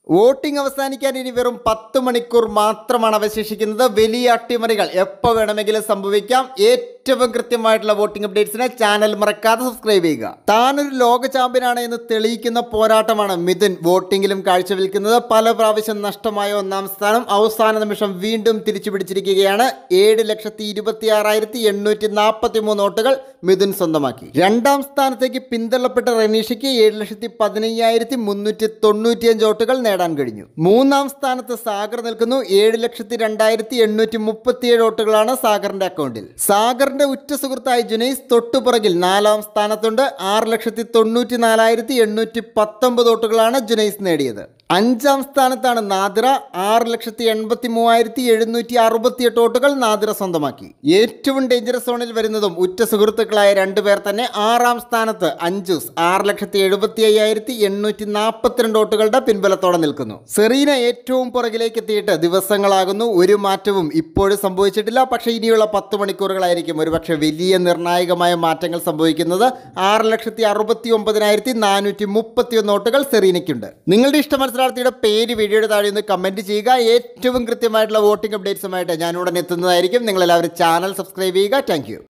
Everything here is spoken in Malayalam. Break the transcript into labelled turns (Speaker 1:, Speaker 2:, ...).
Speaker 1: വോട്ടിംഗ് അവസാനിക്കാൻ ഇനി വെറും പത്ത് മണിക്കൂർ മാത്രമാണ് അവശേഷിക്കുന്നത് വലിയ അട്ടിമറികൾ എപ്പോൾ വേണമെങ്കിലും സംഭവിക്കാം ഏറ്റവും കൃത്യമായിട്ടുള്ള വോട്ടിംഗ് അപ്ഡേറ്റ്സിന് ചാനൽ മറക്കാതെ സബ്സ്ക്രൈബ് ചെയ്യുക താനൊരു ലോക ചാമ്പ്യനാണ് എന്ന് തെളിയിക്കുന്ന പോരാട്ടമാണ് മിഥുൻ വോട്ടിംഗിലും കാഴ്ചവെക്കുന്നത് പല പ്രാവശ്യം നഷ്ടമായ ഒന്നാം സ്ഥാനം അവസാന നിമിഷം വീണ്ടും തിരിച്ചു പിടിച്ചിരിക്കുകയാണ് ഏഴ് ലക്ഷത്തി ഇരുപത്തി ആറായിരത്തി എണ്ണൂറ്റി നാൽപ്പത്തി മൂന്ന് വോട്ടുകൾ മിഥുൻ സ്വന്തമാക്കി രണ്ടാം സ്ഥാനത്തേക്ക് പിന്തള്ളപ്പെട്ട റനീഷയ്ക്ക് ഏഴ് ലക്ഷത്തി പതിനയ്യായിരത്തി മുന്നൂറ്റി തൊണ്ണൂറ്റിയഞ്ച് വോട്ടുകൾ നേടാൻ കഴിഞ്ഞു മൂന്നാം സ്ഥാനത്ത് സാഗർ നിൽക്കുന്നു ഏഴ് ലക്ഷത്തി രണ്ടായിരത്തി എണ്ണൂറ്റി മുപ്പത്തിയേഴ് വോട്ടുകളാണ് സാഗറിന്റെ അക്കൗണ്ടിൽ സാഗറിന്റെ ഉറ്റ സുഹൃത്തായ ജുനൈസ് തൊട്ടുപുറകിൽ നാലാം സ്ഥാനത്തുണ്ട് ആറ് ലക്ഷത്തി തൊണ്ണൂറ്റി നാലായിരത്തി എണ്ണൂറ്റി പത്തൊമ്പത് വോട്ടുകളാണ് ജുനൈസ് നേടിയത് അഞ്ചാം സ്ഥാനത്താണ് നാദിറ ആറ് ലക്ഷത്തി എൺപത്തി മൂവായിരത്തി എഴുന്നൂറ്റി അറുപത്തിയെട്ട് വോട്ടുകൾ നാദിറ സ്വന്തമാക്കി ഏറ്റവും ഡേഞ്ചറസ് സോണിൽ വരുന്നതും ഉറ്റ സുഹൃത്തുക്കളായ രണ്ടുപേർ തന്നെ ആറാം സ്ഥാനത്ത് അഞ്ചൂസ് ആറ് ലക്ഷത്തി എഴുപത്തി അയ്യായിരത്തി എണ്ണൂറ്റി നാൽപ്പത്തിരണ്ട് വോട്ടുകളുടെ പിൻബലത്തോടെ നിൽക്കുന്നു സെറീന ഏറ്റവും പുറകിലേക്ക് എത്തിയിട്ട് ദിവസങ്ങളാകുന്നു ഒരു മാറ്റവും ഇപ്പോഴും സംഭവിച്ചിട്ടില്ല പക്ഷേ ഇനിയുള്ള പത്ത് മണിക്കൂറുകളായിരിക്കും ഒരുപക്ഷെ വലിയ നിർണായകമായ മാറ്റങ്ങൾ സംഭവിക്കുന്നത് ആറ് ലക്ഷത്തി അറുപത്തി ഒമ്പതിനായിരത്തി നാനൂറ്റി മുപ്പത്തി ഒന്ന് വോട്ടുകൾ സെറീനയ്ക്കുണ്ട് നിങ്ങളുടെ ഇഷ്ട മത്സരാർത്ഥിയുടെ പേര് വീഡിയോയുടെ താഴെ ഒന്ന് കമൻറ്റ് ചെയ്യുക ഏറ്റവും കൃത്യമായിട്ടുള്ള വോട്ടിംഗ് അപ്ഡേറ്റ്സുമായിട്ട് ഞാൻ ഉടൻ എത്തുന്നതായിരിക്കും നിങ്ങളെല്ലാവരും ചാനൽ സബ്സ്ക്രൈബ് ചെയ്യുക താങ്ക്